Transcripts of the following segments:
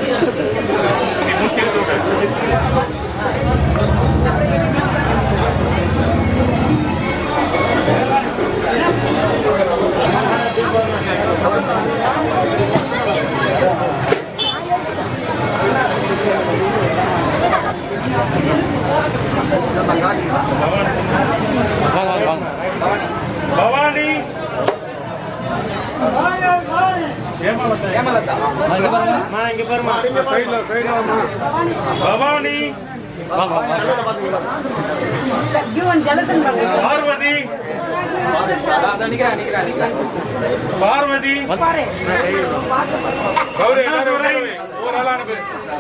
பவானி அம்மா, இங்க பாரும்மா. பவானி பார்வதி பார்வதி கௌரி எல்லாரும் உள்ள கௌரி. ஒரு ஆளா அனுப்பு.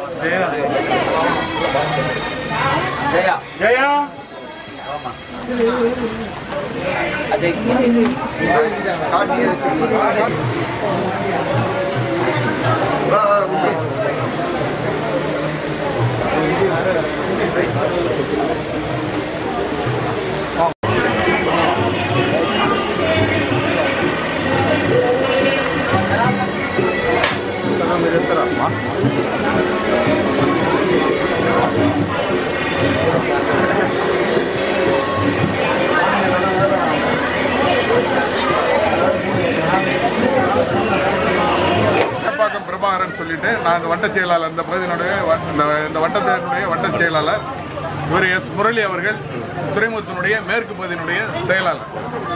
ஜெயா கப்பாக்கம் பிரபாகரன் சொல்லிட்டு நான் இந்த வட்டச் செயலாளர் இந்த பகுதியினுடைய வ- இந்த இந்த வட்டத்தினுடைய வட்டச் செயலாளர் இவர் எஸ் முரளி அவர்கள் துறைமுகத்தினுடைய மேற்கு பகுதியினுடைய செயலாளர்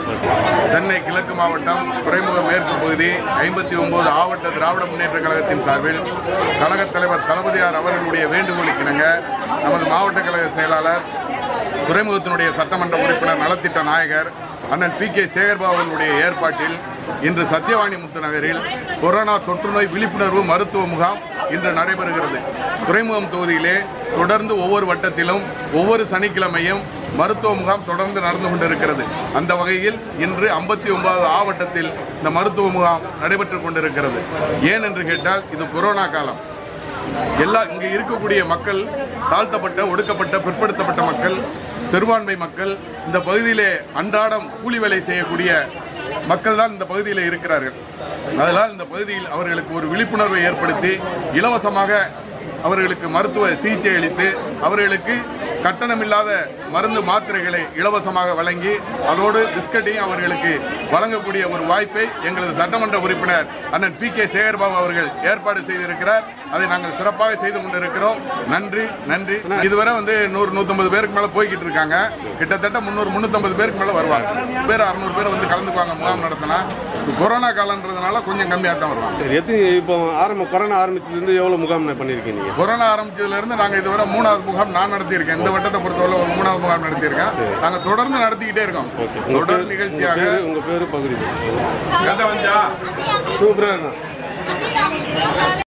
சென்னை கிழக்கு மாவட்டம் துறைமுக மேற்கு பகுதி ஐம்பத்தி ஒன்பது ஆவட்ட திராவிட முன்னேற்ற கழகத்தின் சார்பில் கழகத் தலைவர் தளபதியார் அவர்களுடைய வேண்டுகோளுக்கிணங்க நமது மாவட்ட கழக செயலாளர் துறைமுகத்தினுடைய சட்டமன்ற உறுப்பினர் நலத்திட்ட நாயகர் அண்ணன் பி கே சேகர்பாபு அவர்களுடைய ஏற்பாட்டில் இன்று சத்யவாணி முத்து நகரில் கொரோனா தொற்றுநோய் விழிப்புணர்வு மருத்துவ முகாம் இன்று நடைபெறுகிறது துறைமுகம் தொகுதியிலே தொடர்ந்து ஒவ்வொரு வட்டத்திலும் ஒவ்வொரு சனிக்கிழமையும் மருத்துவ முகாம் தொடர்ந்து நடந்து கொண்டிருக்கிறது அந்த வகையில் இன்று ஐம்பத்தி ஒன்பதாவது ஆவட்டத்தில் இந்த மருத்துவ முகாம் நடைபெற்று கொண்டிருக்கிறது ஏன் என்று கேட்டால் இது கொரோனா காலம் எல்லா இங்கே இருக்கக்கூடிய மக்கள் தாழ்த்தப்பட்ட ஒடுக்கப்பட்ட பிற்படுத்தப்பட்ட மக்கள் சிறுபான்மை மக்கள் இந்த பகுதியிலே அன்றாடம் கூலி வேலை செய்யக்கூடிய மக்கள் தான் இந்த பகுதியில் இருக்கிறார்கள் அதனால் இந்த பகுதியில் அவர்களுக்கு ஒரு விழிப்புணர்வை ஏற்படுத்தி இலவசமாக அவர்களுக்கு மருத்துவ சிகிச்சை அளித்து அவர்களுக்கு கட்டணமில்லாத மருந்து மாத்திரைகளை இலவசமாக வழங்கி அதோடு பிஸ்கட்டையும் அவர்களுக்கு வழங்கக்கூடிய ஒரு வாய்ப்பை எங்களது சட்டமன்ற உறுப்பினர் அண்ணன் பி கே சேகர்பாபு அவர்கள் ஏற்பாடு செய்திருக்கிறார் அதை நாங்கள் சிறப்பாக செய்து கொண்டிருக்கிறோம் நன்றி நன்றி இதுவரை வந்து நூறு நூற்றம்பது பேருக்கு மேலே போய்கிட்டு இருக்காங்க கிட்டத்தட்ட முந்நூறு முந்நூற்றம்பது பேருக்கு மேலே வருவாங்க பேர் அறுநூறு பேர் வந்து கலந்துக்குவாங்க முகாம் நடத்தினா கொரோனா காலன்றதுனால கொஞ்சம் கம்மியாக தான் வருவாங்க சரி எத்தனை இப்போ ஆரம்ப கொரோனா ஆரம்பிச்சதுலேருந்து எவ்வளோ முகாம் பண்ணியிருக்கீங்க நீங்கள் கொரோனா ஆரம்பிச்சதுல இருந்து நாங்க இதுவரை மூணாவது முகாம் நான் நடத்தியிருக்கேன் இந்த வட்டத்தை பொறுத்தவரை ஒரு மூணாவது முகாம் நடத்தியிருக்கேன் நாங்க தொடர்ந்து நடத்திக்கிட்டே இருக்கோம் தொடர் நிகழ்ச்சியாக பேர் உங்கள் பேர் பகுதி எந்த வந்தா சூப்பராக